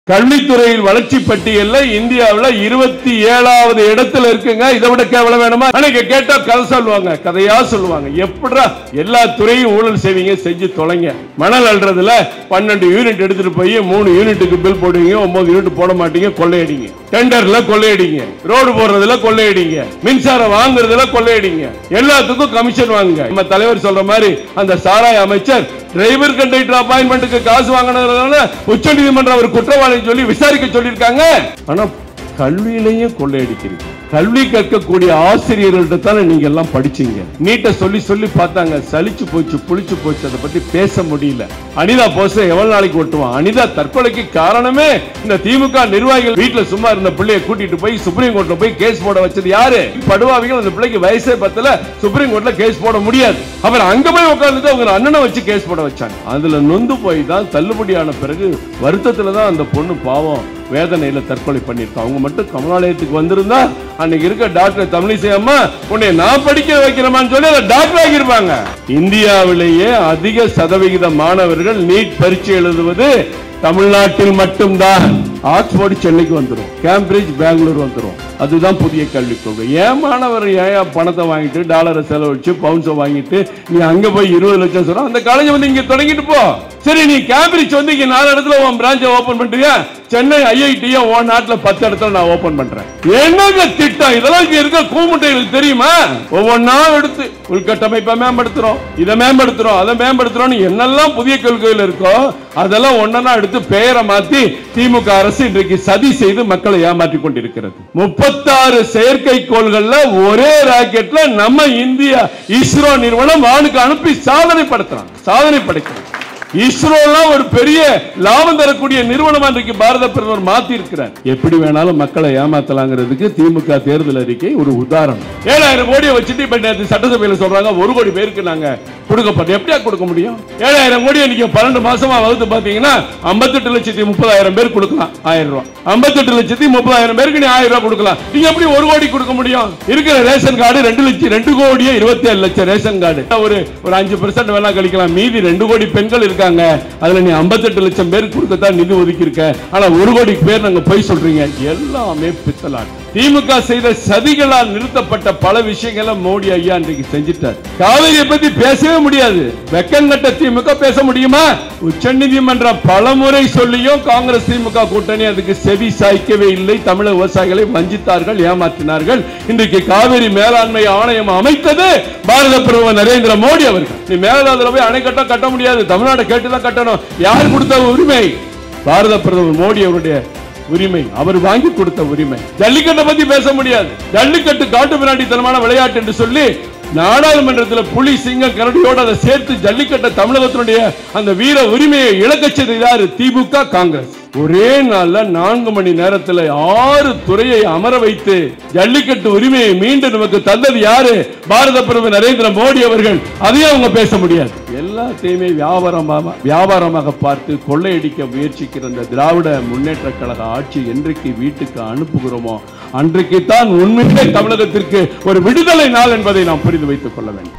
கல்வித்துறையில் வளர்ச்சி பட்டியல்ல இந்தியாவுல இருபத்தி ஏழாவது இடத்துல இருக்குங்க இதை விட கேவலம் வேணுமா அன்னைக்கு கேட்டா கதை சொல்லுவாங்க கதையா சொல்லுவாங்க எப்படிடா எல்லா துறையும் ஊழல் செய்வீங்க செஞ்சு தொலைங்க மணல் அள்ளுறதுல பன்னெண்டு யூனிட் எடுத்துட்டு போய் மூணு யூனிட்டுக்கு பில் போடுவீங்க ஒன்பது யூனிட் போட மாட்டீங்க கொள்ளையடிங்க டெண்டர்ல கொள்ளையடிங்க ரோடு போடுறதுல கொள்ளையடிங்க மின்சாரம் வாங்குறதுல கொள்ளையடிங்க எல்லாத்துக்கும் கமிஷன் வாங்குங்க நம்ம தலைவர் சொல்ற மாதிரி அந்த சாராய அமைச்சர் டிரைவர் கண்டக்டர் அப்பாயின்மெண்ட்டுக்கு காசு வாங்கினதுனால உச்ச நீதிமன்றம் அவர் குற்றவாளி சொல்லி விசாரிக்க சொல்லியிருக்காங்க ஆனா கல்வியிலையும் கொள்ளையடிக்கிறீங்க கல்வி கற்கக்கூடிய ஆசிரியர்கள்ட்ட தானே நீங்க எல்லாம் படிச்சீங்க நீட்ட சொல்லி சொல்லி பார்த்தாங்க சலிச்சு போச்சு புளிச்சு போச்சு அதை பத்தி பேச முடியல அனிதா போச எவ்வளவு நாளைக்கு ஓட்டுவான் அனிதா தற்கொலைக்கு காரணமே இந்த திமுக நிர்வாகிகள் வீட்டுல சும்மா இருந்த பிள்ளைய கூட்டிட்டு போய் சுப்ரீம் கோர்ட்ல போய் கேஸ் போட வச்சது யாரு படுவாவிகள் அந்த பிள்ளைக்கு வயசே பத்தல சுப்ரீம் கோர்ட்ல கேஸ் போட முடியாது அப்புறம் அங்க போய் உட்கார்ந்துட்டு அவங்க அண்ணனை வச்சு கேஸ் போட வச்சாங்க அதுல நொந்து போய் தான் தள்ளுபடியான பிறகு வருத்தத்துல தான் அந்த பொண்ணு பாவம் வேதனையில தற்கொலை பண்ணிருக்கா அவங்க மட்டும் கமலாலயத்துக்கு வந்திருந்தா அன்னைக்கு இருக்க டாக்டர் தமிழிசை அம்மா உன்னை நான் படிக்க வைக்கிறேமான்னு சொல்லி அதை டாக்டர் ஆகியிருப்பாங்க இந்தியாவிலேயே அதிக சதவிகித மாணவர்கள் நீட் பரீட்சை எழுதுவது தமிழ்நாட்டில் மட்டும்தான் ஆக்ஸ்போர்ட் சென்னைக்கு வந்துடும் கேம்பிரிட்ஜ் பெங்களூர் வந்துடும் அதுதான் புதிய கல்விக் கொள்கை ஏன் மாணவர் ஏன் பணத்தை வாங்கிட்டு டாலரை செலவழிச்சு பவுன்ஸை வாங்கிட்டு நீ அங்க போய் இருபது லட்சம் சொல்ற அந்த காலேஜ் வந்து இங்க தொடங்கிட்டு போ சரி நீ கேம்பிரிட்ஜ் வந்து இங்க நாலு இடத்துல உன் பிரான்ச்சை ஓபன் பண்றியா சென்னை ஐஐடிய உன் நாட்டுல பத்து இடத்துல நான் ஓபன் பண்றேன் என்னங்க திட்டம் இதெல்லாம் இங்க இருக்க கூமுட்டைகளுக்கு தெரியுமா ஒவ்வொன்னா எடுத்து உள்கட்டமைப்பை மேம்படுத்துறோம் இதை மேம்படுத்துறோம் அதை மேம்படுத்துறோம் என்னெல்லாம் புதிய கொள்கைகள் இருக்கோ அதெல்லாம் ஒன்னா எடுத்து பெயரை மாத்தி திமுக அரசு இன்றைக்கு சதி செய்து மக்களை ஏமாற்றி கொண்டிருக்கிறது முப்பத்தாறு செயற்கைக்கோள்கள்ல ஒரே ராக்கெட்ல நம்ம இந்தியா இஸ்ரோ நிறுவனம் வானுக்கு அனுப்பி சாதனை படுத்துறாங்க சாதனை படைக்கிறாங்க இஸ்ரோலாம் ஒரு பெரிய லாபம் தரக்கூடிய நிறுவனம் இன்றைக்கு பாரத பிரதமர் மாத்தி இருக்கிறார் எப்படி வேணாலும் மக்களை ஏமாத்தலாங்கிறதுக்கு திமுக தேர்தல் அறிக்கை ஒரு உதாரணம் ஏழாயிரம் கோடியை வச்சுட்டு இப்ப நேத்து சட்டசபையில சொல்றாங்க ஒரு கோடி பேருக்கு நாங்க கொடுக்கப்பட்டோம் எப்படியா கொடுக்க முடியும் ஏழாயிரம் கோடியை நீங்க பன்னெண்டு மாசமா வகுத்து பாத்தீங்கன்னா ஐம்பத்தெட்டு லட்சத்தி முப்பதாயிரம் பேர் கொடுக்கலாம் ஆயிரம் ரூபாய் ஐம்பத்தெட்டு லட்சத்தி முப்பதாயிரம் பேருக்கு நீ ஆயிரம் ரூபாய் கொடுக்கலாம் நீங்க எப்படி ஒரு கோடி கொடுக்க முடியும் இருக்கிற ரேஷன் கார்டு ரெண்டு லட்சம் ரெண்டு கோடியே இருபத்தி ஏழு லட்சம் ரேஷன் கார்டு ஒரு ஒரு அஞ்சு பெர்சென்ட் வேணா கழிக்கலாம் மீதி ரெண்டு கோடி பெண்கள் இருக்காங்க அதுல நீ 58 லட்சம் பேருக்கு கொடுக்கத்தான் நிதி ஒதுக்கி இருக்க ஆனா ஒரு கோடி பேர் நாங்க போய் சொல்றீங்க எல்லாமே பித்தலாட்டு திமுக செய்த சதிகளால் நிறுத்தப்பட்ட பல விஷயங்களை மோடி ஐயா இன்றைக்கு செஞ்சிட்டார் காவிரியை பத்தி பேசவே முடியாது வெக்கங்கட்ட திமுக பேச முடியுமா உச்ச நீதிமன்றம் பலமுறை சொல்லியும் காங்கிரஸ் திமுக கூட்டணி அதுக்கு செவி சாய்க்கவே இல்லை தமிழக விவசாயிகளை வஞ்சித்தார்கள் ஏமாற்றினார்கள் இன்றைக்கு காவிரி மேலாண்மை ஆணையம் அமைத்தது பாரத பிரதமர் நரேந்திர மோடி அவர்கள் நீ மேகதாதுல போய் அணை கட்ட கட்ட முடியாது தமிழ்நாடு கேட்டுதான் கட்டணும் யார் கொடுத்த உரிமை பாரத பிரதமர் மோடி அவருடைய உரிமை அவர் வாங்கி கொடுத்த உரிமை ஜல்லிக்கட்டை பத்தி பேச முடியாது ஜல்லிக்கட்டு காட்டு பிராண்டித்தனமான விளையாட்டு என்று சொல்லி நாடாளுமன்றத்தில் புலி சிங்கம் கரடியோடு அதை சேர்த்து ஜல்லிக்கட்டை தமிழகத்தினுடைய அந்த வீர உரிமையை இழக்கச் செய்தது யாரு திமுக காங்கிரஸ் ஒரே நாள்ல நான்கு மணி நேரத்தில் ஆறு துறையை அமர வைத்து ஜல்லிக்கட்டு உரிமையை மீண்டும் நமக்கு தந்தது யாரு பாரத பிரதமர் நரேந்திர மோடி அவர்கள் அதையும் அவங்க பேச முடியாது எல்லாத்தையுமே வியாபாரமாக வியாபாரமாக பார்த்து கொள்ளையடிக்க முயற்சிக்கிற இந்த திராவிட முன்னேற்ற கழக ஆட்சி என்றைக்கு வீட்டுக்கு அனுப்புகிறோமோ அன்றைக்கு தான் உண்மையிலே தமிழகத்திற்கு ஒரு விடுதலை நாள் என்பதை நாம் புரிந்து வைத்துக் கொள்ள வேண்டும்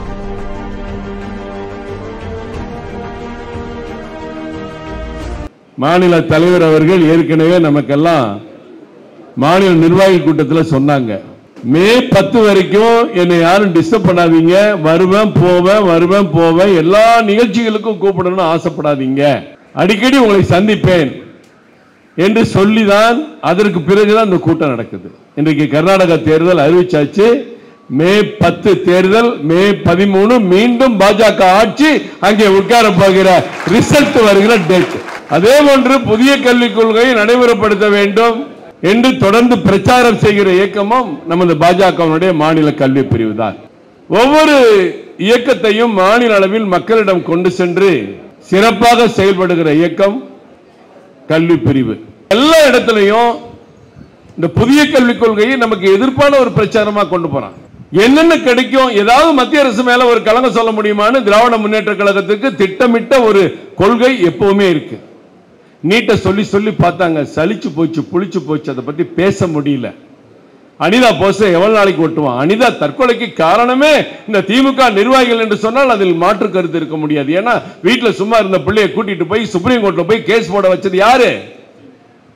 மாநில தலைவர் அவர்கள் ஏற்கனவே நமக்கெல்லாம் மாநில நிர்வாகி கூட்டத்தில் சொன்னாங்க மே பத்து வரைக்கும் என்னை யாரும் டிஸ்டர்ப் பண்ணாதீங்க வருவேன் போவேன் வருவேன் போவேன் எல்லா நிகழ்ச்சிகளுக்கும் கூப்பிடணும்னு ஆசைப்படாதீங்க அடிக்கடி உங்களை சந்திப்பேன் என்று சொல்லிதான் அதற்கு பிறகுதான் இந்த கூட்டம் நடக்குது இன்றைக்கு கர்நாடக தேர்தல் அறிவிச்சாச்சு மே பத்து தேர்தல் மே பதிமூணு மீண்டும் பாஜக ஆட்சி அங்கே உட்கார போகிற ரிசல்ட் வருகிற டேட் அதே போன்று புதிய கல்விக் கொள்கையை நடைமுறைப்படுத்த வேண்டும் என்று தொடர்ந்து பிரச்சாரம் செய்கிற இயக்கமும் நமது பாஜகவினுடைய மாநில கல்வி பிரிவு தான் ஒவ்வொரு இயக்கத்தையும் மாநில அளவில் மக்களிடம் கொண்டு சென்று சிறப்பாக செயல்படுகிற இயக்கம் கல்வி பிரிவு எல்லா இடத்துலையும் இந்த புதிய கல்விக் கொள்கையை நமக்கு எதிர்ப்பான ஒரு பிரச்சாரமா கொண்டு போறான் என்னென்ன கிடைக்கும் ஏதாவது மத்திய அரசு மேல ஒரு கலங்க சொல்ல முடியுமான்னு திராவிட முன்னேற்ற கழகத்துக்கு திட்டமிட்ட ஒரு கொள்கை எப்பவுமே இருக்கு நீட்ட சொல்லி சொல்லி பார்த்தாங்க சலிச்சு போச்சு புளிச்சு போச்சு அதை பத்தி பேச முடியல அனிதா போஸ எவ்வளவு நாளைக்கு ஓட்டுவான் அனிதா தற்கொலைக்கு காரணமே இந்த திமுக நிர்வாகிகள் என்று சொன்னால் அதில் மாற்று கருத்து இருக்க முடியாது ஏன்னா வீட்டுல சும்மா இருந்த பிள்ளையை கூட்டிட்டு போய் சுப்ரீம் கோர்ட்ல போய் கேஸ் போட வச்சது யாரு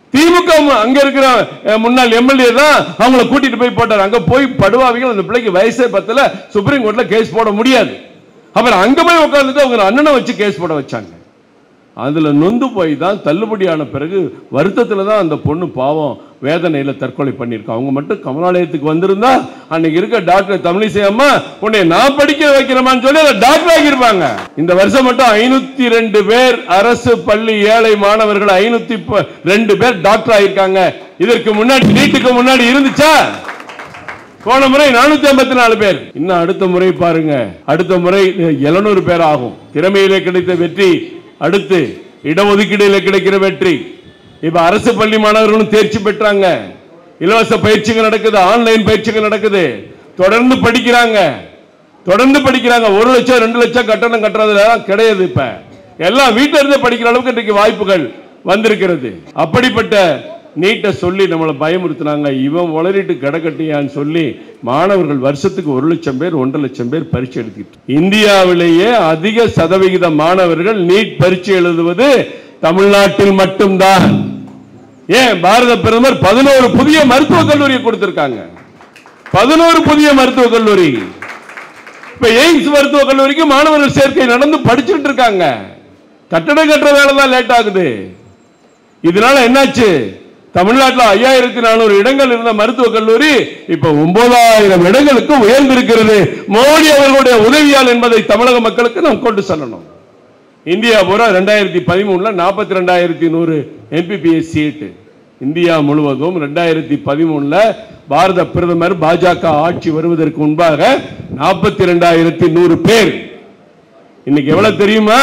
திமுக மு- அங்க இருக்கிற அஹ், முன்னாள் எம்எல்ஏ தான் அவங்கள கூட்டிட்டு போய் போட்டார் அங்க போய் படுவாவிகள் அந்த பிள்ளைக்கு வயசே பத்தல சுப்ரீம் கோர்ட்ல கேஸ் போட முடியாது அப்புறம் அங்க போய் உட்கார்ந்துட்டு அவங்க அண்ணனை வச்சு கேஸ் போட வச்சாங்க அதுல நொந்து போய் தான் தள்ளுபடியான பிறகு வருத்தத்துல தான் அந்த பொண்ணு பாவம் வேதனையில தற்கொலை பண்ணியிருக்கா அவங்க மட்டும் கமலாலயத்துக்கு வந்திருந்தா அன்னைக்கு இருக்க டாக்டர் தமிழிசை அம்மா உன்னை நான் படிக்க வைக்கிறேமான்னு சொல்லி அதை டாக்டர் ஆகியிருப்பாங்க இந்த வருஷம் மட்டும் ஐநூத்தி ரெண்டு பேர் அரசு பள்ளி ஏழை மாணவர்கள் ஐநூத்தி ரெண்டு பேர் டாக்டர் ஆயிருக்காங்க இதற்கு முன்னாடி நீட்டுக்கு முன்னாடி இருந்துச்சா போன முறை நானூத்தி ஐம்பத்தி நாலு பேர் இன்னும் அடுத்த முறை பாருங்க அடுத்த முறை எழுநூறு பேர் ஆகும் திறமையிலே கிடைத்த வெற்றி அடுத்து இடஒதுக்கீடுல கிடைக்கிற வெற்றி இப்ப அரசு பள்ளி மாணவர்களும் தேர்ச்சி பெற்றாங்க இலவச பயிற்சிகள் நடக்குது ஆன்லைன் பயிற்சிகள் நடக்குது தொடர்ந்து படிக்கிறாங்க தொடர்ந்து படிக்கிறாங்க ஒரு லட்சம் ரெண்டு லட்சம் கட்டணம் கட்டுறதுல கிடையாது இப்ப எல்லாம் வீட்டில இருந்தே படிக்கிற அளவுக்கு இன்றைக்கு வாய்ப்புகள் வந்திருக்கிறது அப்படிப்பட்ட நீட்டை சொல்லி நம்மளை பயமுறுத்தினாங்க இவன் உளறிட்டு கிடக்கட்டியான்னு சொல்லி மாணவர்கள் வருஷத்துக்கு ஒரு லட்சம் பேர் ஒன்றரை லட்சம் பேர் பரீட்சை எழுதிட்டு இந்தியாவிலேயே அதிக சதவிகித மாணவர்கள் நீட் பரீட்சை எழுதுவது தமிழ்நாட்டில் மட்டும்தான் ஏன் பாரத பிரதமர் பதினோரு புதிய மருத்துவக் கல்லூரியை கொடுத்திருக்காங்க பதினோரு புதிய மருத்துவக் கல்லூரி இப்ப எய்ம்ஸ் மருத்துவக் கல்லூரிக்கு மாணவர்கள் சேர்க்கை நடந்து படிச்சுட்டு இருக்காங்க கட்டடம் கட்டுற வேலை தான் லேட் ஆகுது இதனால என்னாச்சு தமிழ்நாட்டில் ஐயாயிரத்தி நானூறு இடங்கள் இருந்த மருத்துவக் கல்லூரி இப்ப ஒன்பதாயிரம் இடங்களுக்கு உயர்ந்திருக்கிறது மோடி அவர்களுடைய உதவியால் என்பதை தமிழக மக்களுக்கு நாம் கொண்டு செல்லணும் இந்தியா பூரா ரெண்டாயிரத்தி பதிமூணுல நாற்பத்தி ரெண்டாயிரத்தி நூறு எம்பிபிஎஸ் சீட்டு இந்தியா முழுவதும் ரெண்டாயிரத்தி பதிமூணுல பாரத பிரதமர் பாஜக ஆட்சி வருவதற்கு முன்பாக நாற்பத்தி ரெண்டாயிரத்தி நூறு பேர் இன்னைக்கு எவ்வளவு தெரியுமா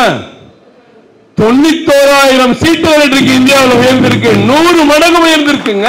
தொண்ணூத்தோராயிரம் சீட்டுகள் இன்றைக்கு இந்தியாவில் உயர்ந்திருக்கு நூறு மடங்கு உயர்ந்திருக்குங்க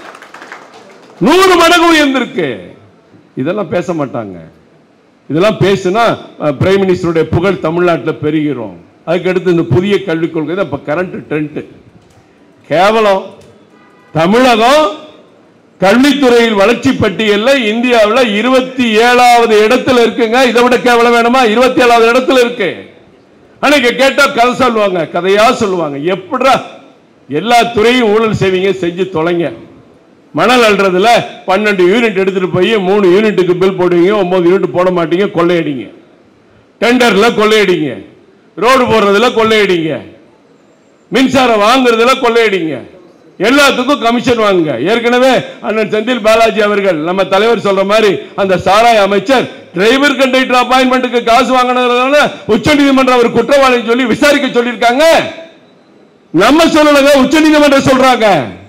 நூறு மடங்கு உயர்ந்திருக்கு இதெல்லாம் பேச மாட்டாங்க இதெல்லாம் பேசுனா அஹ், பிரைம் மினிஸ்டருடைய புகழ் தமிழ்நாட்டில் பெருகிறோம் அதுக்கு அடுத்து இந்த புதிய கல்விக் கொள்கை தான் இப்போ கரண்ட் ட்ரெண்ட் கேவலம் தமிழகம் கல்வித்துறையில் வளர்ச்சி பட்டியலில் இந்தியாவில் இருபத்தி ஏழாவது இடத்துல இருக்குங்க இதை விட கேவலம் வேணுமா இருபத்தி ஏழாவது இடத்துல இருக்கு அன்னைக்கு கேட்டா கதை சொல்லுவாங்க கதையா சொல்லுவாங்க எப்படிடா எல்லா துறையும் ஊழல் செய்வீங்க செஞ்சு தொலைங்க மணல் அள்ளுறதுல பன்னெண்டு யூனிட் எடுத்துட்டு போய் மூணு யூனிட்டுக்கு பில் போடுவீங்க ஒன்பது யூனிட் போட மாட்டீங்க கொள்ளையடிங்க டெண்டர்ல கொள்ளையடிங்க ரோடு போடுறதுல கொள்ளையடிங்க மின்சாரம் வாங்குறதுல கொள்ளையடிங்க எல்லாத்துக்கும் கமிஷன் வாங்குங்க ஏற்கனவே அண்ணன் செந்தில் பாலாஜி அவர்கள் நம்ம தலைவர் சொல்ற மாதிரி அந்த சாராய அமைச்சர் டிரைவர் கண்டக்டர் அப்பாயின்மெண்ட்டுக்கு காசு வாங்கினதுனால உச்சநீதிமன்றம் அவர் குற்றவாளின்னு சொல்லி விசாரிக்க சொல்லியிருக்காங்க நம்ம சொல்லலங்க உச்சநீதிமன்றம் சொல்றாங்க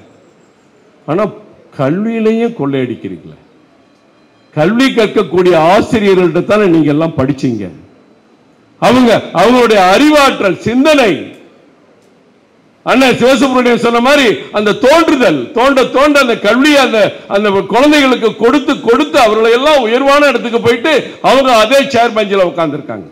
ஆனா கல்வியிலையும் கொள்ளையடிக்கிறீங்களே கல்வி கற்கக்கூடிய ஆசிரியர்கள்ட்ட தானே நீங்க எல்லாம் படிச்சீங்க அவங்க அவங்களுடைய அறிவாற்றல் சிந்தனை அண்ணன் சிவசுப்ரமணியன் சொன்ன மாதிரி அந்த தோன்றுதல் தோண்ட தோண்ட அந்த கல்வி அந்த அந்த குழந்தைகளுக்கு கொடுத்து கொடுத்து அவர்களை எல்லாம் உயர்வான இடத்துக்கு போயிட்டு அவங்க அதே சேர் பெஞ்சில் உட்கார்ந்துருக்காங்க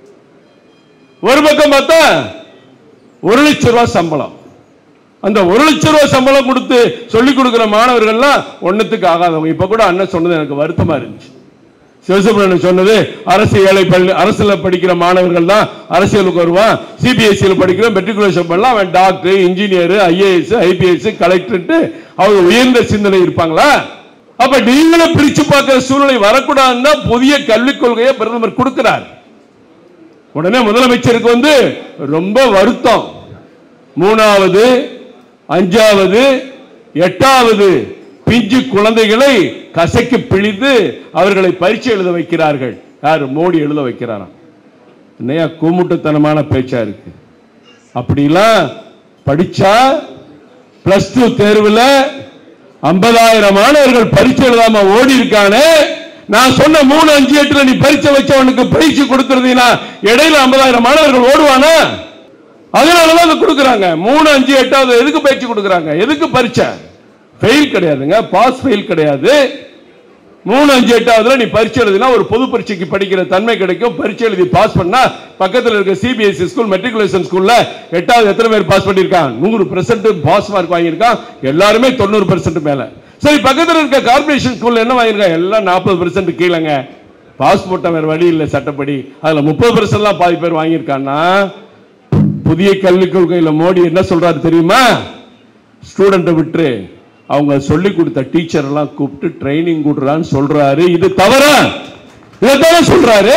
ஒரு பக்கம் பார்த்தா ஒரு லட்சம் ரூபாய் சம்பளம் அந்த ஒரு லட்சம் ரூபாய் சம்பளம் கொடுத்து சொல்லி கொடுக்கிற மாணவர்கள்லாம் ஒண்ணுத்துக்கு ஆகாதவங்க இப்ப கூட அண்ணன் சொன்னது எனக்கு வருத்தமா இருந்துச்சு சிவசுப்ரமணியன் சொன்னது அரசு ஏழை பள்ளி அரசுல படிக்கிற மாணவர்கள் தான் அரசியலுக்கு வருவான் சிபிஎஸ்சியில் படிக்கிற மெட்ரிகுலேஷன் பண்ணலாம் அவன் doctor engineer IAS IPS collector அவங்க உயர்ந்த சிந்தனை இருப்பாங்களா அப்ப நீங்களும் பிரிச்சு பார்க்கிற சூழ்நிலை வரக்கூடாதுன்னு தான் புதிய கல்விக் கொள்கையை பிரதமர் கொடுக்கிறார் உடனே முதலமைச்சருக்கு வந்து ரொம்ப வருத்தம் மூணாவது அஞ்சாவது எட்டாவது பிஞ்சு குழந்தைகளை கசக்கி பிழிந்து அவர்களை பரீட்சை எழுத வைக்கிறார்கள் யார் மோடி எழுத வைக்கிறாராம் என்னையா கூமுட்டுத்தனமான பேச்சா இருக்கு அப்படிலாம் படிச்சா பிளஸ் டூ தேர்வுல ஐம்பதாயிரம் மாணவர்கள் பரீட்சை எழுதாம ஓடி இருக்கானே நான் சொன்ன மூணு அஞ்சு எட்டுல நீ பரீட்சை வச்சவனுக்கு பயிற்சி கொடுத்துருந்தீங்கன்னா இடையில ஐம்பதாயிரம் மாணவர்கள் ஓடுவானா அதனாலதான் அதை கொடுக்குறாங்க மூணு அஞ்சு எட்டாவது எதுக்கு பயிற்சி கொடுக்குறாங்க எதுக்கு பரீட்சை ஃபெயில் கிடையாதுங்க பாஸ் ஃபெயில் கிடையாது மூணு அஞ்சு எட்டாவதுல நீ பரீட்சை எழுதினா ஒரு பொது பரீட்சைக்கு படிக்கிற தன்மை கிடைக்கும் பரீட்சை எழுதி பாஸ் பண்ணா பக்கத்துல இருக்க சிபிஎஸ்சி ஸ்கூல் மெட்ரிகுலேஷன் ஸ்கூல்ல எட்டாவது எத்தனை பேர் பாஸ் பண்ணிருக்கான் நூறு பெர்சென்ட் பாஸ் மார்க் வாங்கியிருக்கான் எல்லாருமே தொண்ணூறு பெர்சென்ட் மேல சரி பக்கத்துல இருக்க கார்பரேஷன் ஸ்கூல்ல என்ன வாங்கியிருக்காங்க எல்லாம் நாற்பது பெர்சென்ட் கீழங்க பாஸ் போட்ட வேற வழி இல்லை சட்டப்படி அதுல முப்பது பெர்சென்ட்லாம் பாதி பேர் வாங்கியிருக்கான்னா புதிய கல்விக் கொள்கையில மோடி என்ன சொல்றாரு தெரியுமா ஸ்டூடெண்ட்டை விட்டு அவங்க சொல்லி கொடுத்த டீச்சர் எல்லாம் கூப்பிட்டு ட்ரைனிங் கொடுறான்னு சொல்றாரு இது தவறா இதைத்தானே சொல்றாரு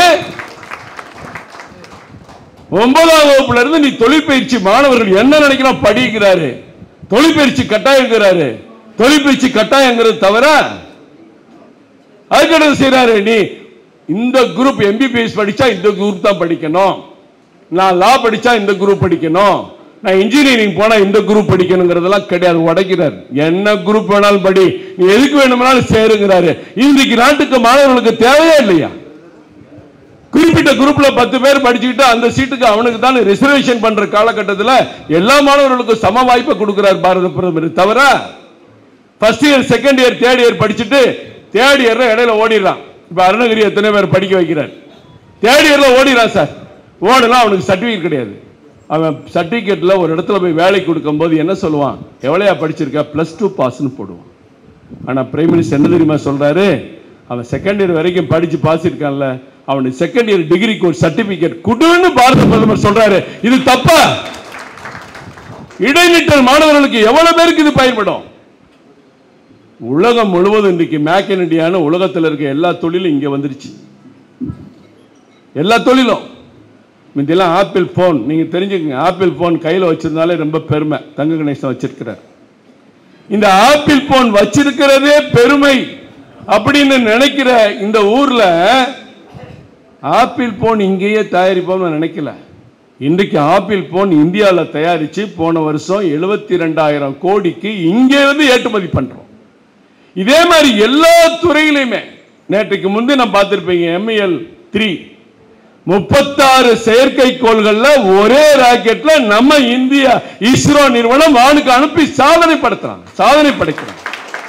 ஒன்பதாம் வகுப்புல இருந்து நீ தொழிற்பயிற்சி மாணவர்கள் என்ன நினைக்கிறான் படிக்கிறாரு தொழிற்பயிற்சி கட்டாயங்கிறாரு தொழிற்பயிற்சி கட்டாயங்கிறது தவிர அதுக்கடுத்து செய்யறாரு நீ இந்த குரூப் எம்பிபிஎஸ் படிச்சா இந்த குரூப் தான் படிக்கணும் நான் லா படிச்சா இந்த குரூப் படிக்கணும் நான் இன்ஜினியரிங் போனா இந்த குரூப் படிக்கணுங்கிறதெல்லாம் கிடையாது உடைக்கிறார் என்ன குரூப் வேணாலும் படி நீ எதுக்கு வேணும்னாலும் சேருங்கிறாரு இன்றைக்கு நாட்டுக்கு மாணவர்களுக்கு தேவையா இல்லையா குறிப்பிட்ட குரூப்ல பத்து பேர் படிச்சுக்கிட்டு அந்த சீட்டுக்கு அவனுக்கு தான் ரிசர்வேஷன் பண்ற காலகட்டத்தில் எல்லா மாணவர்களுக்கும் சம வாய்ப்பை கொடுக்கிறார் பாரத பிரதமர் தவிர first year second year third year படிச்சுட்டு தேர்ட் இயர்ல இடையில ஓடிடுறான் இப்ப அருணகிரி எத்தனை பேர் படிக்க வைக்கிறார் தேர்ட் இயர்ல ஓடிடுறான் சார் ஓடுனா அவனுக்கு சர்டிபிகேட் கிடையாது அவன் சர்டிபிகேட்ல ஒரு இடத்துல போய் வேலை கொடுக்கும்போது என்ன சொல்லுவான் எவ்வளையா படிச்சிருக்க பிளஸ் டூ பாஸ்னு போடுவான் ஆனா பிரைம் மினிஸ்டர் என்ன தெரியுமா சொல்றாரு அவன் செகண்ட் இயர் வரைக்கும் படிச்சு பாஸ் இருக்கான்ல அவனுக்கு செகண்ட் இயர் டிகிரிக்கு ஒரு சர்டிபிகேட் குடுன்னு பாரத பிரதமர் சொல்றாரு இது தப்பா இடைநிற்றல் மாணவர்களுக்கு எவ்வளவு பேருக்கு இது பயன்படும் உலகம் முழுவதும் இன்றைக்கு மேக் இன் இந்தியான்னு உலகத்தில் இருக்க எல்லா தொழிலும் இங்க வந்துருச்சு எல்லா தொழிலும் முந்தியெல்லாம் ஆப்பிள் போன் நீங்க தெரிஞ்சுக்கங்க ஆப்பிள் போன் கையில வச்சிருந்தாலே ரொம்ப பெருமை தங்க கணேசன் வச்சிருக்கிறார் இந்த ஆப்பிள் போன் வச்சிருக்கிறதே பெருமை அப்படின்னு நினைக்கிற இந்த ஊர்ல ஆப்பிள் போன் இங்கேயே தயாரிப்போம்னு நினைக்கல இன்றைக்கு ஆப்பிள் போன் இந்தியாவில் தயாரிச்சு போன வருஷம் எழுபத்தி ரெண்டாயிரம் கோடிக்கு இங்கே வந்து ஏற்றுமதி பண்றோம் இதே மாதிரி எல்லா துறையிலுமே நேற்றுக்கு முந்தி நான் பார்த்திருப்பீங்க எம்இஎல் த்ரீ முப்பத்தாறு செயற்கைக்கோள்கள்ல ஒரே ராக்கெட்ல நம்ம இந்தியா இஸ்ரோ நிறுவனம் வானுக்கு அனுப்பி சாதனை படுத்துறாங்க சாதனை படைக்கிறாங்க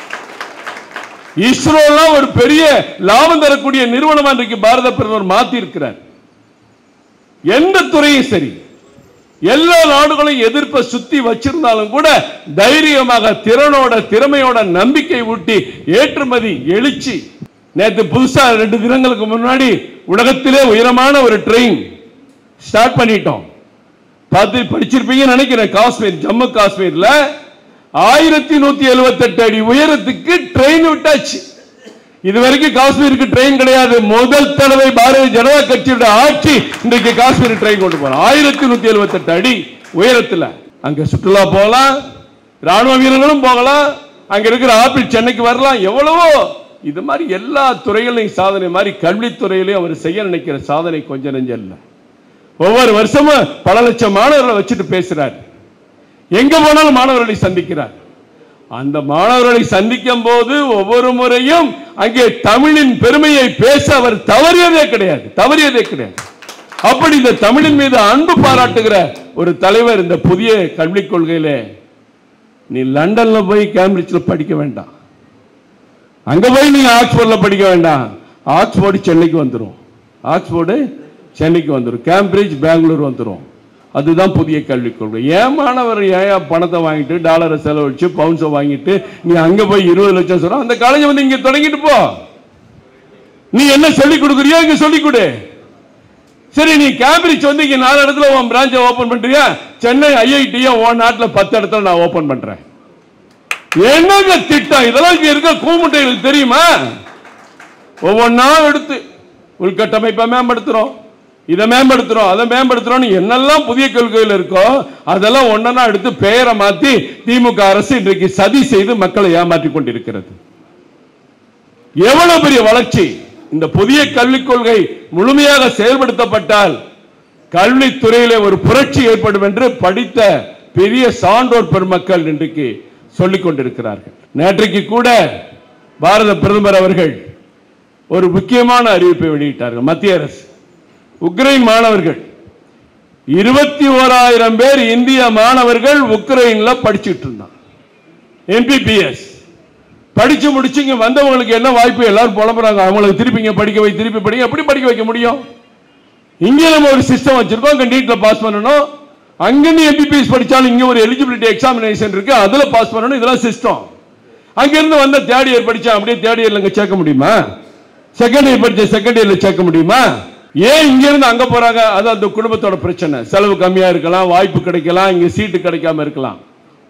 இஸ்ரோலாம் ஒரு பெரிய லாபம் தரக்கூடிய நிறுவனம் இன்றைக்கு பாரத பிரதமர் மாத்தி இருக்கிறார் எந்த துறையும் சரி எல்லா நாடுகளும் எதிர்ப்பை சுத்தி வச்சிருந்தாலும் கூட தைரியமாக திறனோட திறமையோட நம்பிக்கை ஊட்டி ஏற்றுமதி எழுச்சி நேற்று புதுசா ரெண்டு தினங்களுக்கு முன்னாடி உலகத்திலே உயரமான ஒரு ட்ரெயின் ஸ்டார்ட் பண்ணிட்டோம் பார்த்து படிச்சிருப்பீங்கன்னு நினைக்கிறேன் காஷ்மீர் ஜம்மு காஷ்மீர்ல ஆயிரத்தி நூத்தி எழுபத்தி எட்டு அடி உயரத்துக்கு ட்ரெயின் விட்டாச்சு இது வரைக்கும் காஷ்மீருக்கு ட்ரெயின் கிடையாது முதல் தடவை பாரதிய ஜனதா கட்சியோட ஆட்சி இன்றைக்கு காஷ்மீர் ட்ரெயின் கொண்டு போறோம் ஆயிரத்தி நூத்தி எழுபத்தி எட்டு அடி உயரத்துல அங்க சுற்றுலா போகலாம் ராணுவ வீரர்களும் போகலாம் அங்க இருக்கிற ஆப்பிள் சென்னைக்கு வரலாம் எவ்வளவோ இது மாதிரி எல்லா துறைகளையும் சாதனை மாதிரி கல்வித்துறையிலையும் அவர் செய்ய நினைக்கிற சாதனை கொஞ்சம் நெஞ்சம் இல்லை ஒவ்வொரு வருஷமும் பல லட்சம் மாணவர்களை வச்சுட்டு பேசுறார் எங்க போனாலும் மாணவர்களை சந்திக்கிறார் அந்த மாணவர்களை சந்திக்கும் போது ஒவ்வொரு முறையும் அங்கே தமிழின் பெருமையை பேச அவர் தவறியதே கிடையாது தவறியதே கிடையாது அப்படி இந்த தமிழின் மீது அன்பு பாராட்டுகிற ஒரு தலைவர் இந்த புதிய கல்விக் கொள்கையில நீ லண்டன்ல போய் கேம்பிரிட்ஜ்ல படிக்க வேண்டாம் அங்க போய் நீங்க ஆக்ஸ்போர்ட்ல படிக்க வேண்டாம் ஆக்ஸ்போர்டு சென்னைக்கு வந்துரும் ஆக்ஸ்போர்டு சென்னைக்கு வந்துரும் கேம்பிரிட்ஜ் பெங்களூர் வந்துரும் அதுதான் புதிய கல்விக் கொள்கை ஏன் மாணவர் ஏன் பணத்தை வாங்கிட்டு டாலரை செலவழிச்சு பவுன்ஸை வாங்கிட்டு நீ அங்க போய் இருபது லட்சம் சொல்ற அந்த காலேஜ் வந்து இங்க தொடங்கிட்டு போ நீ என்ன சொல்லி கொடுக்குறியோ இங்க சொல்லி கொடு சரி நீ கேம்பிரிட்ஜ் வந்து இங்க நாலு இடத்துல உன் பிரான்ச்சை ஓபன் பண்றியா சென்னை ஐஐடியை உன் நாட்டுல பத்து இடத்துல நான் ஓபன் பண்றேன் என்னங்க திட்டம் இதெல்லாம் இங்க இருக்க கூமுட்டைகளுக்கு தெரியுமா ஒவ்வொன்றா எடுத்து உள்கட்டமைப்பை மேம்படுத்துறோம் இதை மேம்படுத்துறோம் அதை மேம்படுத்துறோம் என்னெல்லாம் புதிய கொள்கைகள் இருக்கோ அதெல்லாம் ஒன்னா எடுத்து பெயரை மாத்தி திமுக அரசு இன்றைக்கு சதி செய்து மக்களை ஏமாற்றிக் கொண்டிருக்கிறது எவ்வளவு பெரிய வளர்ச்சி இந்த புதிய கல்விக் கொள்கை முழுமையாக செயல்படுத்தப்பட்டால் கல்வித்துறையிலே ஒரு புரட்சி ஏற்படும் என்று படித்த பெரிய சான்றோர் பெருமக்கள் இன்றைக்கு சொல்லிக் கொண்டிருக்கிறார்கள் நேற்றைக்கு கூட பாரத பிரதமர் அவர்கள் ஒரு முக்கியமான அறிவிப்பை வெளியிட்டார்கள் மத்திய அரசு உக்ரைன் மாணவர்கள் இருபத்தி ஓராயிரம் பேர் இந்திய மாணவர்கள் உக்ரைன்ல படிச்சுட்டு இருந்தாங்க எம்பிபிஎஸ் படிச்சு முடிச்சு இங்க வந்தவங்களுக்கு என்ன வாய்ப்பு எல்லாரும் புலம்புறாங்க அவங்களுக்கு திருப்பி இங்க படிக்க வை திருப்பி படிக்க எப்படி படிக்க வைக்க முடியும் இங்க நம்ம ஒரு சிஸ்டம் வச்சிருக்கோம் இங்க நீட்ல பாஸ் பண்ணணும் அங்கிருந்து எம்பிபிஎஸ் படிச்சாலும் இங்க ஒரு எலிஜிபிலிட்டி எக்ஸாமினேஷன் இருக்கு அதுல பாஸ் பண்ணணும் இதெல்லாம் சிஸ்டம் அங்கிருந்து வந்த தேர்ட் இயர் படிச்சா அப்படியே தேர்ட் இயர்ல இங்க சேர்க்க முடியுமா செகண்ட் இயர் படிச்ச செகண்ட் இயர்ல சேர்க்க முடியுமா ஏன் இங்க இருந்து அங்க போறாங்க அது அந்த குடும்பத்தோட பிரச்சனை செலவு கம்மியா இருக்கலாம் வாய்ப்பு கிடைக்கலாம் இங்க சீட்டு கிடைக்காம இருக்கலாம்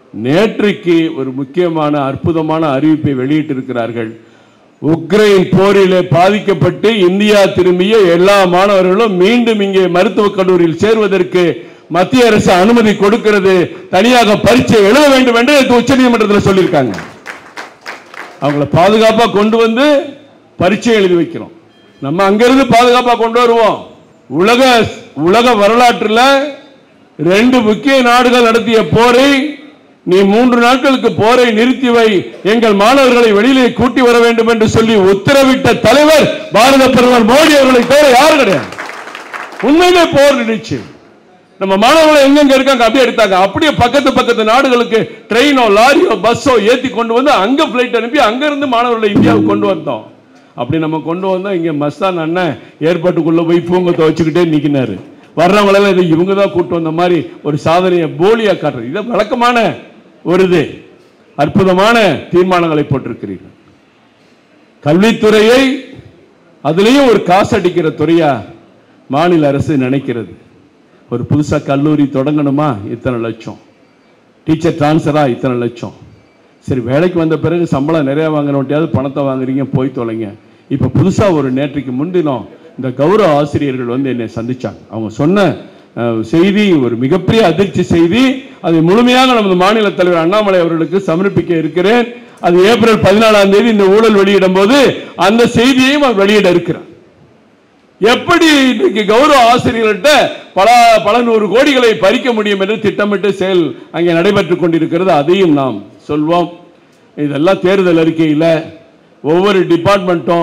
நேற்றைக்கு ஒரு முக்கியமான அற்புதமான அறிவிப்பை வெளியிட்டிருக்கிறார்கள் உக்ரைன் போரிலே பாதிக்கப்பட்டு இந்தியா திரும்பிய எல்லா மாணவர்களும் மீண்டும் இங்கே மருத்துவக் கல்லூரியில் சேர்வதற்கு மத்திய அரசு அனுமதி கொடுக்கிறது தனியாக பரீட்சை எழுத வேண்டும் என்று உச்ச நீதிமன்றத்தில் சொல்லியிருக்காங்க அவங்கள பாதுகாப்பா கொண்டு வந்து பரீட்சை எழுதி வைக்கிறோம் நம்ம அங்கிருந்து பாதுகாப்பா கொண்டு வருவோம் உலக உலக வரலாற்றில் ரெண்டு முக்கிய நாடுகள் நடத்திய போரை நீ மூன்று நாட்களுக்கு போரை நிறுத்தி வை எங்கள் மாணவர்களை வெளியிலே கூட்டி வர வேண்டும் என்று சொல்லி உத்தரவிட்ட தலைவர் பாரத பிரதமர் மோடி அவர்களை தவிர யாரும் கிடையாது உண்மையிலே போர் நினைச்சு நம்ம மாணவர்கள் எங்கெங்க இருக்காங்க அப்படியே எடுத்தாங்க அப்படியே பக்கத்து பக்கத்து நாடுகளுக்கு ட்ரெயினோ லாரியோ பஸ்ஸோ ஏத்தி கொண்டு வந்து அங்க பிளைட் அனுப்பி அங்க இருந்து மாணவர்களை இந்தியாவுக்கு கொண்டு வந்தோம் அப்படி நம்ம கொண்டு வந்தோம் இங்க மஸ்தான் அண்ணன் ஏற்பாட்டுக்குள்ள போய் பூங்கத்தை வச்சுக்கிட்டே நிக்கினாரு வர்றவங்களெல்லாம் இது இவங்க தான் கூட்டு வந்த மாதிரி ஒரு சாதனையை போலியா காட்டுறது இது வழக்கமான ஒரு இது அற்புதமான தீர்மானங்களை போட்டிருக்கிறீர்கள் கல்வித்துறையை அதுலேயும் ஒரு காசு அடிக்கிற துறையா மாநில அரசு நினைக்கிறது ஒரு புதுசா கல்லூரி தொடங்கணுமா இத்தனை லட்சம் டீச்சர் டிரான்ஸ்ஃபரா இத்தனை லட்சம் சரி வேலைக்கு வந்த பிறகு சம்பளம் நிறைய வாங்கினோட்டியாவது பணத்தை வாங்குறீங்க போய் தொலைங்க இப்போ புதுசா ஒரு நேற்றைக்கு முன்தினம் இந்த கௌரவ ஆசிரியர்கள் வந்து என்னை சந்திச்சாங்க அவங்க சொன்ன அஹ், செய்தி ஒரு மிகப்பெரிய அதிர்ச்சி செய்தி அதை முழுமையாக நமது மாநில தலைவர் அண்ணாமலை அவர்களுக்கு சமர்ப்பிக்க இருக்கிறேன் அது ஏப்ரல் பதினாலாம் தேதி இந்த ஊழல் வெளியிடும் போது அந்த செய்தியையும் அவர் வெளியிட இருக்கிறார் எப்படி இன்னைக்கு கௌரவ ஆசிரியர்கள்ட்ட பல பல நூறு கோடிகளை பறிக்க முடியும் என்று திட்டமிட்டு செயல் அங்கே நடைபெற்றுக் கொண்டிருக்கிறது அதையும் நாம் சொல்வோம் இதெல்லாம் தேர்தல் அறிக்கையில் ஒவ்வொரு டிபார்ட்மெண்ட்டும்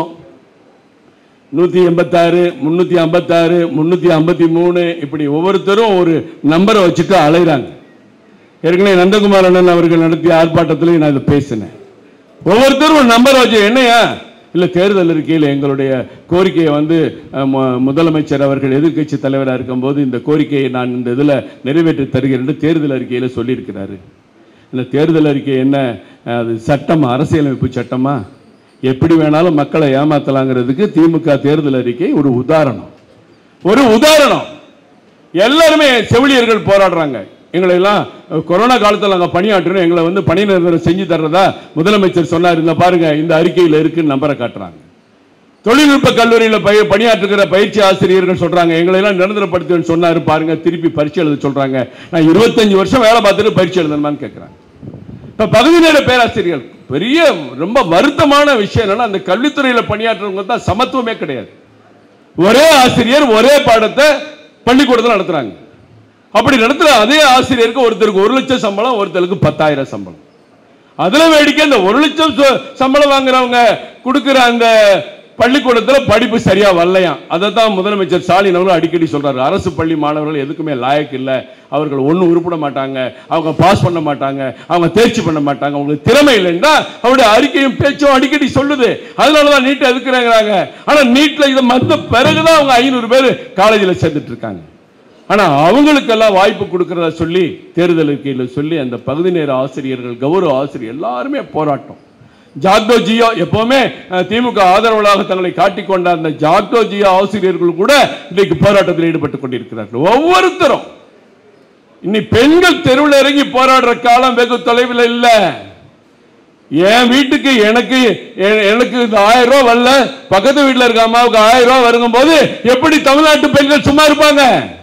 நூற்றி எண்பத்தாறு முந்நூற்றி ஐம்பத்தாறு முந்நூற்றி ஐம்பத்தி மூணு இப்படி ஒவ்வொருத்தரும் ஒரு நம்பரை வச்சுட்டு அலைகிறாங்க ஏற்கனவே நந்தகுமார் அண்ணன் அவர்கள் நடத்திய ஆர்ப்பாட்டத்திலையும் நான் இதை பேசினேன் ஒவ்வொருத்தரும் ஒரு நம்பர் வச்சு என்னையா இல்ல தேர்தல் இருக்கையில் எங்களுடைய கோரிக்கையை வந்து அஹ், மு- முதலமைச்சர் அவர்கள் எதிர்க்கட்சி தலைவராக இருக்கும்போது இந்த கோரிக்கையை நான் இந்த இதில் நிறைவேற்றி தருகிறேன் என்று தேர்தல் அறிக்கையில் சொல்லியிருக்கிறாரு இந்த தேர்தல் அறிக்கை என்ன அஹ், அது சட்டமா அரசியலமைப்பு சட்டமா எப்படி வேணாலும் மக்களை ஏமாத்தலாங்கிறதுக்கு திமுக தேர்தல் அறிக்கை ஒரு உதாரணம் ஒரு உதாரணம் எல்லாருமே செவிலியர்கள் போராடுறாங்க எங்களை எல்லாம் அஹ், கொரோனா காலத்தில் நாங்கள் பணியாற்றணும் எங்களை வந்து பணி நிரந்தரம் செஞ்சு தர்றதா முதலமைச்சர் சொன்னார் இந்த பாருங்க இந்த அறிக்கையில் இருக்குன்னு நம்பரை காட்டுறாங்க தொழில்நுட்ப கல்லூரியில் பய பணியாற்றுகிற பயிற்சி ஆசிரியர்கள் சொல்றாங்க எங்களை எல்லாம் நிரந்தரப்படுத்துவேன்னு சொன்னாரு பாருங்க திருப்பி பரீட்சை எழுத சொல்றாங்க நான் இருபத்தஞ்சு வருஷம் வேலை பார்த்துட்டு பரீட்சை எழுதணுமான்னு கேட்குறாங்க இப்ப பகுதி நேர பேராசிரியர்கள் பெரிய ரொம்ப வருத்தமான விஷயம் என்னன்னா அந்த கல்வித்துறையில பணியாற்றுறவங்க தான் சமத்துவமே கிடையாது ஒரே ஆசிரியர் ஒரே பாடத்தை பள்ளிக்கூடத்தில் நடத்துறாங்க அப்படி நடத்துற அதே ஆசிரியருக்கு ஒருத்தருக்கு ஒரு லட்சம் சம்பளம் ஒருத்தருக்கு பத்தாயிரம் சம்பளம் அதுல வேடிக்கை இந்த ஒரு லட்சம் ச- சம்பளம் வாங்குறவங்க கொடுக்கிற அந்த பள்ளிக்கூடத்துல படிப்பு சரியா வரலையாம் அதை தான் முதலமைச்சர் ஸ்டாலின் அவர்கள் அடிக்கடி சொல்றாரு அரசு பள்ளி மாணவர்கள் எதுக்குமே லாயக்கு இல்லை அவர்கள் ஒன்றும் உருப்பிட மாட்டாங்க அவங்க பாஸ் பண்ண மாட்டாங்க அவங்க தேர்ச்சி பண்ண மாட்டாங்க அவங்களுக்கு திறமை இல்லைன்னா அவருடைய அறிக்கையும் பேச்சும் அடிக்கடி சொல்லுது அதனால தான் நீட் எதுக்குறாங்க ஆனா நீட்ல இதை மத்த பிறகுதான் அவங்க ஐநூறு பேர் காலேஜில் சேர்ந்துட்டு இருக்காங்க ஆனா அவங்களுக்கெல்லாம் வாய்ப்பு கொடுக்கறதா சொல்லி தேர்தல் அறிக்கையில் சொல்லி அந்த பகுதி நேர ஆசிரியர்கள் கௌரவ ஆசிரியர் எல்லாருமே போராட்டம் ஜாக்டோ ஜியோ எப்பவுமே அஹ், திமுக ஆதரவாளராக தங்களை காட்டிக்கொண்ட அந்த ஜாக்டோ ஜியோ ஆசிரியர்கள் கூட இன்றைக்கு போராட்டத்தில் ஈடுபட்டுக் கொண்டிருக்கிறார்கள் ஒவ்வொருத்தரும் இன்னி பெண்கள் தெருவில் இறங்கி போராடுற காலம் வெகு தொலைவில் இல்ல என் வீட்டுக்கு எனக்கு எ- எனக்கு இந்த ஆயிரம் ரூபாய் வரல பக்கத்து வீட்டுல இருக்க அம்மாவுக்கு ஆயிரம் ரூபாய் வருங்கும் போது எப்படி தமிழ்நாட்டு பெண்கள் சும்மா இருப்பாங்க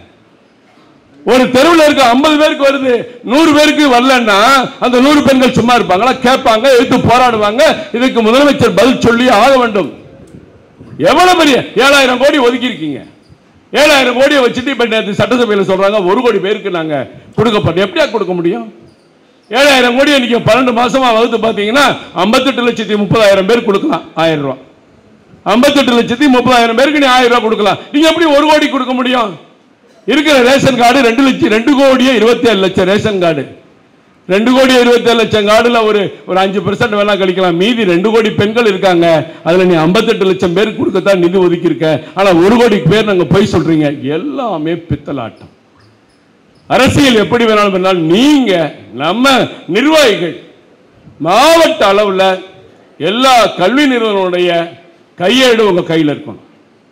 ஒரு தெருவில் இருக்க ஐம்பது பேருக்கு வருது நூறு பேருக்கு வரலன்னா அந்த நூறு பெண்கள் சும்மா இருப்பாங்களா கேட்பாங்க எடுத்து போராடுவாங்க இதுக்கு முதலமைச்சர் பதில் சொல்லி ஆக வேண்டும் எவ்வளவு பெரிய ஏழாயிரம் கோடி ஒதுக்கி இருக்கீங்க ஏழாயிரம் கோடியை வச்சுட்டு இப்ப நேத்து சட்டசபையில் சொல்றாங்க ஒரு கோடி பேருக்கு நாங்க கொடுக்கப்பட்டோம் எப்படியா கொடுக்க முடியும் ஏழாயிரம் கோடி நீங்க பன்னெண்டு மாசமா வகுத்து பாத்தீங்கன்னா ஐம்பத்தெட்டு லட்சத்தி முப்பதாயிரம் பேர் கொடுக்கலாம் ஆயிரம் ரூபாய் ஐம்பத்தெட்டு லட்சத்தி முப்பதாயிரம் பேருக்கு நீ ஆயிரம் ரூபாய் கொடுக்கலாம் நீங்க எப்படி ஒரு கோடி கொடுக்க முடியும் இருக்கிற ரேஷன் கார்டு ரெண்டு லட்சம் ரெண்டு கோடியே இருபத்தி ஏழு லட்சம் ரேஷன் கார்டு ரெண்டு கோடி இருபத்தி ஏழு லட்சம் கார்டுல ஒரு ஒரு அஞ்சு பெர்சென்ட் வேணா கழிக்கலாம் மீதி ரெண்டு கோடி பெண்கள் இருக்காங்க அதுல நீ ஐம்பத்தெட்டு லட்சம் பேருக்கு கொடுக்கத்தான் நிதி ஒதுக்கி இருக்க ஆனா ஒரு கோடி பேர் நாங்க போய் சொல்றீங்க எல்லாமே பித்தலாட்டம் அரசியல் எப்படி வேணாலும் பண்ணாலும் நீங்க நம்ம நிர்வாகிகள் மாவட்ட அளவுல எல்லா கல்வி நிறுவனங்களுடைய கையேடு உங்க கையில் இருக்கணும்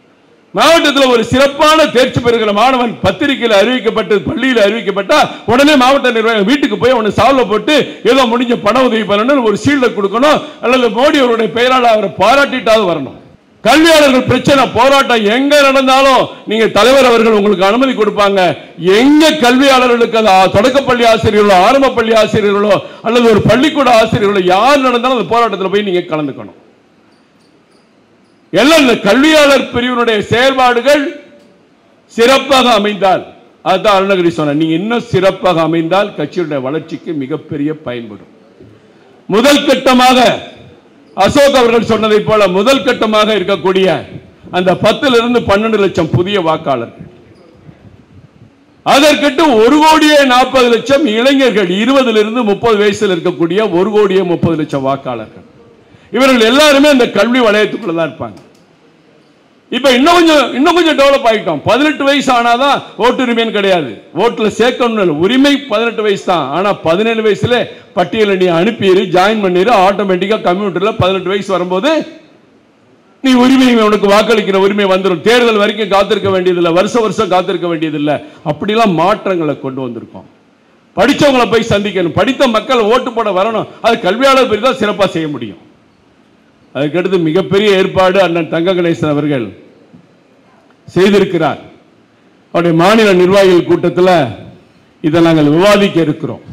மாவட்டத்தில் ஒரு சிறப்பான தேர்ச்சி பெறுகிற மாணவன் பத்திரிகையில் அறிவிக்கப்பட்டு பள்ளியில் அறிவிக்கப்பட்டா உடனே மாவட்ட நிர்வாகம் வீட்டுக்கு போய் அவனை சால்வ போட்டு ஏதோ முடிஞ்ச பண உதவி பண்ணணும் ஒரு சீல்ட கொடுக்கணும் அல்லது மோடி அவருடைய பெயரால் அவரை பாராட்டிட்டாவது வரணும் கல்வியாளர்கள் பிரச்சனை போராட்டம் எங்க நடந்தாலும் நீங்க தலைவர் அவர்கள் உங்களுக்கு அனுமதி கொடுப்பாங்க எங்க கல்வியாளர்களுக்கு அது ஆ- தொடக்கப்பள்ளி ஆசிரியர்களோ ஆரம்ப பள்ளி ஆசிரியர்களோ அல்லது ஒரு பள்ளிக்கூட ஆசிரியர்களோ யார் நடந்தாலும் அந்த போராட்டத்தில் போய் நீங்க கலந்துக்கணும் எல்லாம் இந்த கல்வியாளர் பிரிவினுடைய செயல்பாடுகள் சிறப்பாக அமைந்தால் அதுதான் அருணகிரி சொன்ன நீங்க இன்னும் சிறப்பாக அமைந்தால் கட்சியுடைய வளர்ச்சிக்கு மிகப்பெரிய பயன்படும் முதல் கட்டமாக அசோக் அவர்கள் சொன்னதை போல முதல் கட்டமாக இருக்கக்கூடிய அந்த பத்துல இருந்து பன்னெண்டு லட்சம் புதிய வாக்காளர்கள் அதற்கிட்டு ஒரு கோடியே நாற்பது லட்சம் இளைஞர்கள் இருபதுல இருந்து முப்பது வயசுல இருக்கக்கூடிய ஒரு கோடியே முப்பது லட்சம் வாக்காளர்கள் இவர்கள் எல்லாருமே அந்த கல்வி வலயத்துக்குள்ள தான் இருப்பாங்க இப்ப இன்னும் கொஞ்சம் இன்னும் கொஞ்சம் டெவலப் ஆகிட்டோம் பதினெட்டு வயசு ஆனாதான் ஓட்டுரிமைன்னு கிடையாது ஓட்டுல சேர்க்கணும் இல்லை. உரிமை பதினெட்டு வயசு தான் ஆனா பதினேழு வயசுல பட்டியலை நீ அனுப்பிடு ஜாயின் பண்ணிடு ஆட்டோமேட்டிக்கா கம்ப்யூட்டர்ல பதினெட்டு வயசு வரும்போது நீ உரிமை உனக்கு வாக்களிக்கிற உரிமை வந்துடும் தேர்தல் வரைக்கும் காத்திருக்க வேண்டியதில்லை வருஷ வருஷம் காத்திருக்க வேண்டியதில்லை அப்படிலாம் மாற்றங்களை கொண்டு வந்திருக்கோம் படிச்சவங்களை போய் சந்திக்கணும் படித்த மக்கள் ஓட்டு போட வரணும் அது கல்வியாளர் பிரிவு தான் சிறப்பாக செய்ய முடியும் அதுக்கடுத்து மிகப்பெரிய ஏற்பாடு அண்ணன் தங்க கணேசன் அவர்கள் செய்திருக்கிறார் அவருடைய மாநில நிர்வாகிகள் கூட்டத்தில் இதை நாங்கள் விவாதிக்க இருக்கிறோம்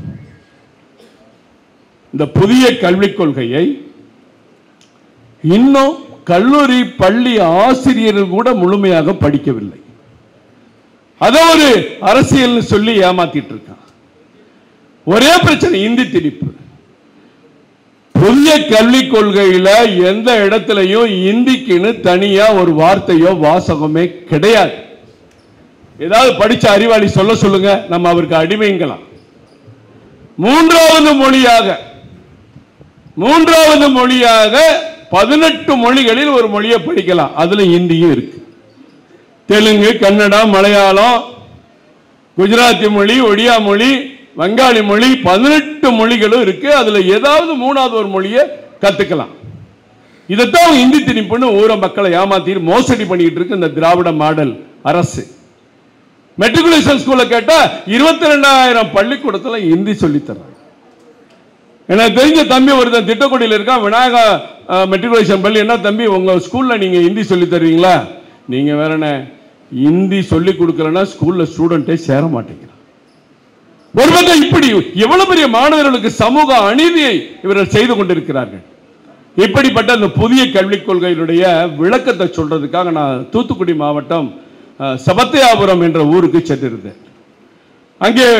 இந்த புதிய கல்விக் கொள்கையை இன்னும் கல்லூரி பள்ளி ஆசிரியர்கள் கூட முழுமையாக படிக்கவில்லை அதை ஒரு அரசியல் சொல்லி ஏமாத்திட்டு இருக்கான் ஒரே பிரச்சனை இந்தி திணிப்பு புதிய கல்விக் கொள்கையில எந்த இடத்துலயும் இந்திக்குன்னு தனியா ஒரு வார்த்தையோ வாசகமே கிடையாது ஏதாவது படிச்ச அறிவாளி சொல்ல சொல்லுங்க நம்ம அவருக்கு அடிமைங்களாம் மூன்றாவது மொழியாக மூன்றாவது மொழியாக பதினெட்டு மொழிகளில் ஒரு மொழியை படிக்கலாம் அதுல இந்தியும் இருக்கு தெலுங்கு கன்னடம் மலையாளம் குஜராத்தி மொழி ஒடியா மொழி வங்காளி மொழி பதினெட்டு மொழிகளும் இருக்கு அதுல ஏதாவது மூணாவது ஒரு மொழியை கத்துக்கலாம் இதைத்தான் அவங்க இந்தி திணிப்புன்னு ஊர மக்களை ஏமாத்தி மோசடி பண்ணிட்டு இருக்கு இந்த திராவிட மாடல் அரசு மெட்ரிகுலேஷன் ஸ்கூல்ல கேட்டா இருபத்தி ரெண்டாயிரம் பள்ளிக்கூடத்துல இந்தி சொல்லி தர்றாங்க எனக்கு தெரிஞ்ச தம்பி ஒருத்தன் திட்டக்குடியில் இருக்கான் விநாயகா மெட்ரிகுலேஷன் பள்ளி என்ன தம்பி உங்க ஸ்கூல்ல நீங்க ஹிந்தி சொல்லி தருவீங்களா நீங்க வேறண்ணே ஹிந்தி சொல்லி கொடுக்கலன்னா ஸ்கூல்ல ஸ்டூடெண்டே சேர மாட்டேங்கிறான் ஒரு பக்கம் இப்படி எவ்வளவு பெரிய மாணவர்களுக்கு சமூக அநீதியை இவர்கள் செய்து கொண்டிருக்கிறார்கள் இப்படிப்பட்ட அந்த புதிய கல்விக் கொள்கையினுடைய விளக்கத்தை சொல்றதுக்காக நான் தூத்துக்குடி மாவட்டம் அஹ், சபத்தையாபுரம் என்ற ஊருக்கு சென்றிருந்தேன் அங்கே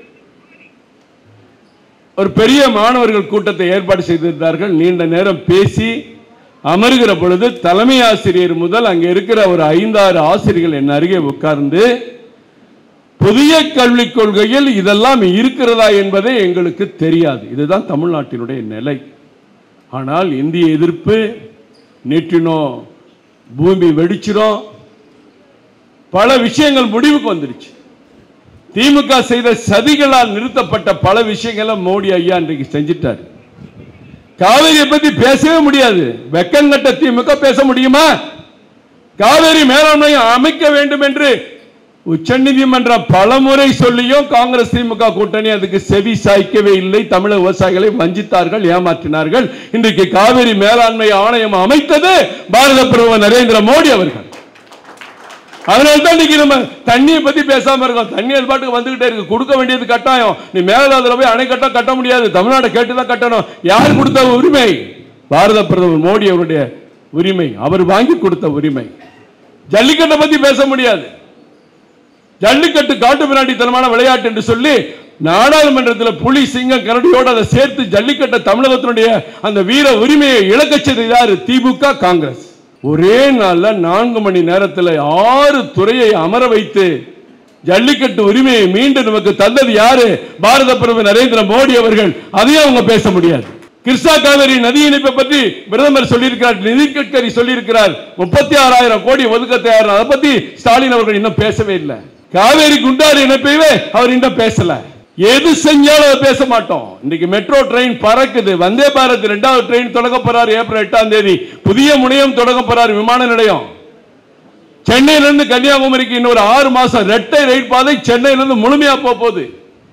ஒரு பெரிய மாணவர்கள் கூட்டத்தை ஏற்பாடு செய்திருந்தார்கள் நீண்ட நேரம் பேசி அமர்கிற பொழுது தலைமை ஆசிரியர் முதல் அங்கே இருக்கிற ஒரு ஐந்தாறு ஆசிரியர்கள் என் அருகே உட்கார்ந்து புதிய கல்விக் கொள்கையில் இதெல்லாம் இருக்கிறதா என்பதே எங்களுக்கு தெரியாது இதுதான் தமிழ்நாட்டினுடைய நிலை ஆனால் இந்திய எதிர்ப்பு நீட்டினோம் பூமி வெடிச்சிரும் பல விஷயங்கள் முடிவுக்கு வந்துருச்சு திமுக செய்த சதிகளால் நிறுத்தப்பட்ட பல விஷயங்களை மோடி ஐயா இன்றைக்கு செஞ்சிட்டார் காவிரியை பத்தி பேசவே முடியாது வெக்கங்கட்ட திமுக பேச முடியுமா காவிரி மேலாண்மை அமைக்க வேண்டும் என்று உச்சநீதிமன்றம் பலமுறை சொல்லியும் காங்கிரஸ் திமுக கூட்டணி அதுக்கு செவி சாய்க்கவே இல்லை தமிழக விவசாயிகளை வஞ்சித்தார்கள் ஏமாற்றினார்கள் இன்றைக்கு காவிரி மேலாண்மை ஆணையம் அமைத்தது பாரத பிரதமர் நரேந்திர மோடி அவர்கள் அதனால தான் இன்னைக்கு நம்ம தண்ணியை பத்தி பேசாம இருக்கோம் தண்ணி அது பாட்டுக்கு வந்துகிட்டே இருக்கு கொடுக்க வேண்டியது கட்டாயம் நீ மேகதாதுல போய் அணை கட்ட கட்ட முடியாது தமிழ்நாட்டை கேட்டு தான் கட்டணும் யார் கொடுத்த உரிமை பாரத பிரதமர் மோடி அவருடைய உரிமை அவர் வாங்கி கொடுத்த உரிமை ஜல்லிக்கட்டை பத்தி பேச முடியாது ஜல்லிக்கட்டு காட்டு பிராண்டித்தனமான விளையாட்டு என்று சொல்லி நாடாளுமன்றத்தில் புலி சிங்கம் கரடியோடு அதை சேர்த்து ஜல்லிக்கட்டை தமிழகத்தினுடைய அந்த வீர உரிமையை இழக்கச் செய்தது யாரு திமுக காங்கிரஸ் ஒரே நாள்ல நான்கு மணி நேரத்தில் ஆறு துறையை அமர வைத்து ஜல்லிக்கட்டு உரிமையை மீண்டும் நமக்கு தந்தது யாரு பாரத பிரதமர் நரேந்திர மோடி அவர்கள் அதையும் அவங்க பேச முடியாது கிருஷ்ணா காவேரி நதி இணைப்பை பற்றி பிரதமர் சொல்லியிருக்கிறார் நிதின் கட்கரி சொல்லியிருக்கிறார் முப்பத்தி ஆறாயிரம் கோடி ஒதுக்க தயார் அதை பத்தி ஸ்டாலின் அவர்கள் இன்னும் பேசவே இல்லை காவேரி குண்டாறு இணைப்பையே அவர் இன்னும் பேசல எது செஞ்சாலும் அதை பேச மாட்டோம் இன்னைக்கு மெட்ரோ ட்ரெயின் பறக்குது வந்தே பாரத் ரெண்டாவது ட்ரெயின் தொடங்க போறாரு ஏப்ரல் எட்டாம் தேதி புதிய முனையம் தொடங்க போறாரு விமான நிலையம் சென்னையில இருந்து கன்னியாகுமரிக்கு இன்னொரு ஆறு மாசம் ரெட்டை ரயில் பாதை சென்னையில இருந்து முழுமையா போக போகுது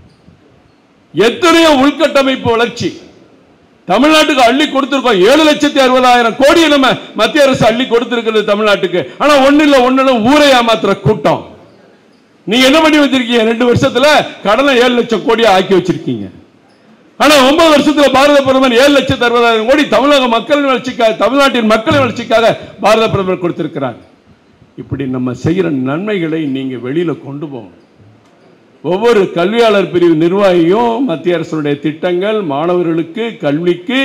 எத்தனையோ உள்கட்டமைப்பு வளர்ச்சி தமிழ்நாட்டுக்கு அள்ளி கொடுத்திருக்கோம் ஏழு லட்சத்தி அறுபதாயிரம் கோடியை நம்ம மத்திய அரசு அள்ளி கொடுத்திருக்கிறது தமிழ்நாட்டுக்கு ஆனா ஒண்ணு இல்ல ஒண்ணு இல்ல ஊரை ஏமாத்துற கூட்டம் நீங்க என்ன பண்ணி வச்சிருக்கீங்க ரெண்டு வருஷத்துல கடனை ஏழு லட்சம் கோடியா ஆக்கி வச்சிருக்கீங்க ஆனா ஒன்பது வருஷத்துல பாரத பிரதமர் ஏழு லட்சத்தி அறுபதாயிரம் கோடி தமிழக மக்களின் வளர்ச்சிக்காக தமிழ்நாட்டின் மக்களின் வளர்ச்சிக்காக பாரத பிரதமர் கொடுத்திருக்கிறார் இப்படி நம்ம செய்யற நன்மைகளை நீங்க வெளியில கொண்டு போகணும் ஒவ்வொரு கல்வியாளர் பிரிவு நிர்வாகியும் மத்திய அரசுடைய திட்டங்கள் மாணவர்களுக்கு கல்விக்கு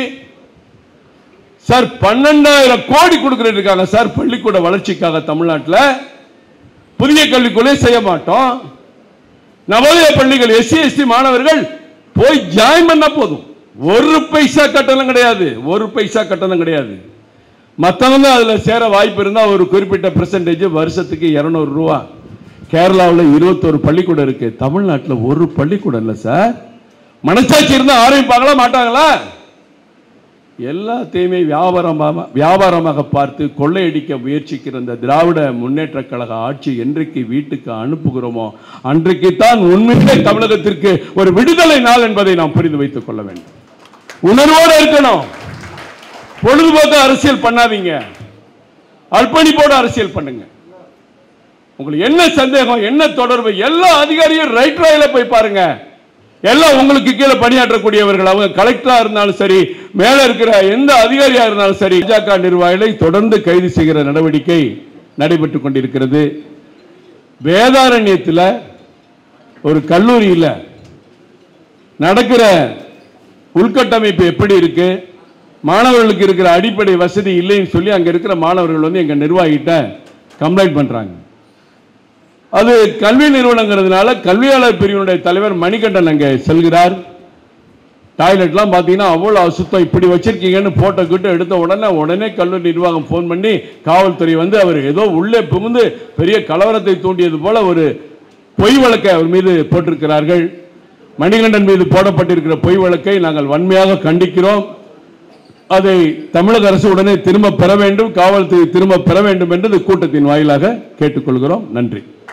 சார் பன்னெண்டாயிரம் கோடி கொடுக்கிட்டு இருக்காங்க சார் பள்ளிக்கூட வளர்ச்சிக்காக தமிழ்நாட்டில் புதிய கல்விக்குள்ளே செய்ய மாட்டோம் நவோதய பள்ளிகள் எஸ்சி எஸ்டி மாணவர்கள் போய் ஜாயின் பண்ணா போதும் ஒரு பைசா கட்டணம் கிடையாது ஒரு பைசா கட்டணம் கிடையாது மற்றவங்க அதுல சேர வாய்ப்பு இருந்தா ஒரு குறிப்பிட்ட பெர்சன்டேஜ் வருஷத்துக்கு இருநூறு ரூபா கேரளாவில் இருபத்தொரு பள்ளிக்கூடம் இருக்கு தமிழ்நாட்டில் ஒரு பள்ளிக்கூடம் இல்லை சார் மனசாட்சி இருந்தா ஆரம்பிப்பாங்களா மாட்டாங்களா எல்லாத்தையுமே வியாபாரமாக வியாபாரமாக பார்த்து கொள்ளையடிக்க முயற்சிக்கிற இந்த திராவிட முன்னேற்ற கழக ஆட்சி என்றைக்கு வீட்டுக்கு அனுப்புகிறோமோ அன்றைக்கு தான் உண்மையிலே தமிழகத்திற்கு ஒரு விடுதலை நாள் என்பதை நாம் புரிந்து வைத்துக் கொள்ள வேண்டும் உணர்வோடு இருக்கணும் பொழுதுபோக்கு அரசியல் பண்ணாதீங்க அர்ப்பணிப்போடு அரசியல் பண்ணுங்க உங்களுக்கு என்ன சந்தேகம் என்ன தொடர்பு எல்லா அதிகாரியும் ரைட் ராயில போய் பாருங்க எல்லாம் உங்களுக்கு கீழே பணியாற்றக்கூடியவர்கள் அவங்க கலெக்டரா இருந்தாலும் சரி மேல இருக்கிற எந்த அதிகாரியா இருந்தாலும் சரி பாஜக நிர்வாகிகளை தொடர்ந்து கைது செய்கிற நடவடிக்கை நடைபெற்றுக் கொண்டிருக்கிறது வேதாரண்யத்தில் ஒரு கல்லூரியில் நடக்கிற உள்கட்டமைப்பு எப்படி இருக்கு மாணவர்களுக்கு இருக்கிற அடிப்படை வசதி இல்லைன்னு சொல்லி அங்க இருக்கிற மாணவர்கள் வந்து எங்க நிர்வாகிட்ட கம்ப்ளைண்ட் பண்றாங்க அது கல்வி நிறுவனங்கிறதுனால கல்வியாளர் பிரிவினுடைய தலைவர் மணிகண்டன் அங்கே செல்கிறார் டாய்லெட்லாம் பார்த்தீங்கன்னா அவ்வளோ அசுத்தம் இப்படி வச்சிருக்கீங்கன்னு போட்டோ கிட்ட எடுத்த உடனே உடனே கல்லூரி நிர்வாகம் ஃபோன் பண்ணி காவல்துறை வந்து அவர் ஏதோ உள்ளே புகுந்து பெரிய கலவரத்தை தூண்டியது போல ஒரு பொய் வழக்கை அவர் மீது போட்டிருக்கிறார்கள் மணிகண்டன் மீது போடப்பட்டிருக்கிற பொய் வழக்கை நாங்கள் வன்மையாக கண்டிக்கிறோம் அதை தமிழக அரசு உடனே திரும்ப பெற வேண்டும் காவல்துறை திரும்ப பெற வேண்டும் என்று இந்த கூட்டத்தின் வாயிலாக கேட்டுக்கொள்கிறோம் நன்றி